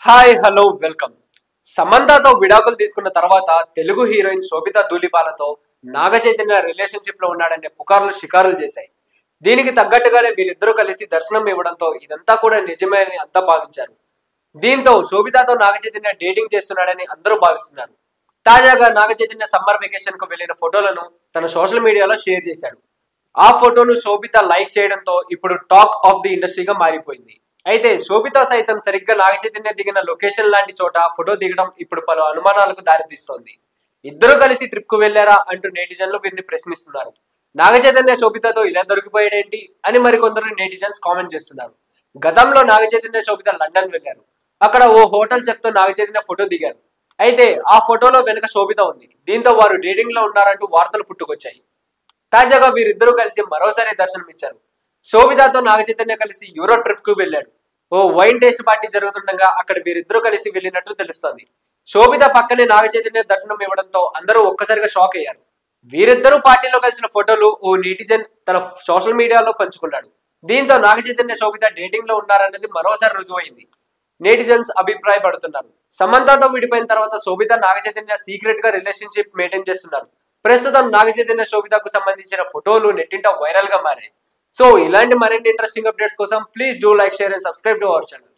hi hello welcome సమంతతో విడాకులు తీసుకున్న తర్వాత తెలుగు హీరోయిన్ శోభితా ధూళిపాలతో నాగ చైతన్య రిలేషన్షిప్ లో ఉన్నాడనే పుకార్లు షికారులు చేశాయి దీనికి తగ్గట్టుగానే వీరిద్దరూ కలిసి దర్శనం ఇవ్వడంతో ఇదంతా కూడా నిజమే అని అంతా భావించారు దీంతో శోభితాతో నాగ చైతన్య డేటింగ్ చేస్తున్నాడని అందరూ భావిస్తున్నారు తాజాగా నాగ చైతన్య సమ్మర్ వెకేషన్ కు వెళ్లిన ఫోటోలను తన సోషల్ మీడియాలో షేర్ చేశాడు ఆ ఫోటోను శోభిత లైక్ చేయడంతో ఇప్పుడు టాక్ ఆఫ్ ది ఇండస్ట్రీగా మారిపోయింది అయితే శోభిత సైతం సరిగ్గా నాగచైతన్య దిగిన లొకేషన్ లాంటి చోట ఫోటో దిగడం ఇప్పుడు పలు అనుమానాలకు దారితీస్తోంది ఇద్దరు కలిసి ట్రిప్ కు వెళ్లారా అంటూ నెటిజన్లు వీరిని ప్రశ్నిస్తున్నారు నాగచైతన్య శోభితతో ఇలా దొరికిపోయాడేంటి అని మరికొందరు నెటిజన్స్ కామెంట్ చేస్తున్నారు గతంలో నాగచైతన్య శోభిత లండన్ వెళ్లారు అక్కడ ఓ హోటల్ చెప్తూ నాగచైతన్య ఫోటో దిగారు అయితే ఆ ఫోటోలో వెనుక శోభిత ఉంది దీంతో వారు డేటింగ్ లో ఉన్నారంటూ వార్తలు పుట్టుకొచ్చాయి తాజాగా వీరిద్దరూ కలిసి మరోసారి దర్శనమిచ్చారు శోభితాతో నాగచైతన్య కలిసి యూరో ట్రిప్ కు వెళ్ళాడు ఓ వైన్ టేస్ట్ పార్టీ జరుగుతుండగా అక్కడ వీరిద్దరూ కలిసి వెళ్ళినట్లు తెలుస్తోంది శోభిత పక్కనే నాగచైతన్య దర్శనం ఇవ్వడంతో అందరూ ఒక్కసారిగా షాక్ అయ్యారు వీరిద్దరూ పార్టీలో కలిసిన ఫోటోలు ఓ నెటిజన్ తన సోషల్ మీడియాలో పంచుకున్నాడు దీంతో నాగచైతన్య శోభిత డేటింగ్ లో ఉన్నారన్నది మరోసారి రుజువైంది నెటిజన్స్ అభిప్రాయపడుతున్నారు సమంతతో విడిపోయిన తర్వాత శోభిత నాగచైతన్య సీక్రెట్ గా రిలేషన్షిప్ మెయింటైన్ చేస్తున్నారు ప్రస్తుతం నాగచైతన్య శోభితకు సంబంధించిన ఫోటోలు నెట్టింట వైరల్ గా మారాయి సో ఇలాంటి మరిన్ని ఇంట్రెస్టింగ్ అప్డేట్స్ కోసం please do like share and subscribe to our channel